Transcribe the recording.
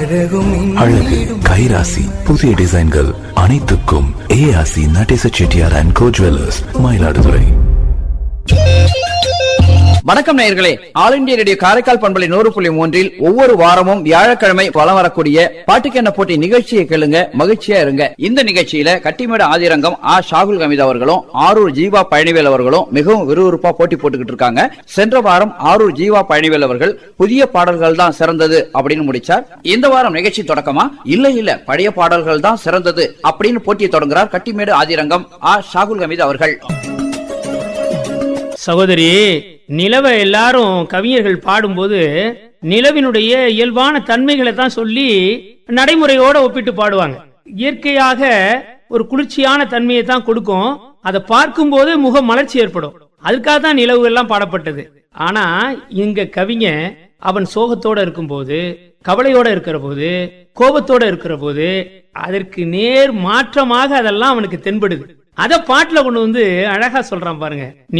அழகும் அழகு கைராசி புதிய டிசைன்கள் அனைத்துக்கும் ஏஆசி Natesa Chettiar and co jewellers Mayiladuthurai வணக்கம் நேயர்களே ஆல் இந்தியா ரேடியோ காரைக்கால் பண்பலை நூறு புள்ளி மூன்றில் ஒவ்வொரு வாரமும் வியாழக்கிழமை வலம் வரக்கூடிய பாட்டுக்கென்ன போட்டி நிகழ்ச்சியை கேளுங்க மகிழ்ச்சியா இருங்க இந்த நிகழ்ச்சியில கட்டிமேடு ஆதிரங்கம் ஆ ஷாகுல் கமித் அவர்களும் ஆரூர் ஜீவா பழனிவேல் அவர்களும் மிகவும் விறுவிறுப்பா போட்டி போட்டுக்கிட்டு இருக்காங்க சென்ற வாரம் ஆரூர் ஜீவா பழனிவேல் அவர்கள் புதிய பாடல்கள் தான் சிறந்தது அப்படின்னு முடிச்சார் இந்த வாரம் நிகழ்ச்சி தொடக்கமா இல்ல இல்ல பழைய பாடல்கள் தான் சிறந்தது அப்படின்னு போட்டியை தொடங்குறார் கட்டிமேடு ஆதிரங்கம் ஆ ஷாகுல் கமித் அவர்கள் சகோதரி நிலவை எல்லாரும் கவிஞர்கள் பாடும்போது நிலவினுடைய இயல்பான தன்மைகளை தான் சொல்லி நடைமுறையோட ஒப்பிட்டு பாடுவாங்க இயற்கையாக ஒரு குளிர்ச்சியான தன்மையை தான் கொடுக்கும் அதை பார்க்கும்போது முக மலர்ச்சி ஏற்படும் அதுக்காக தான் நிலவு எல்லாம் பாடப்பட்டது ஆனா இங்க கவிஞன் அவன் சோகத்தோட இருக்கும்போது கவலையோட இருக்கிற போது கோபத்தோட இருக்கிற போது அதற்கு நேர் மாற்றமாக அதெல்லாம் அவனுக்கு தென்படுது அத பாட்டுல கொண்டு வந்து அழகா சொல்றான் பாருங்க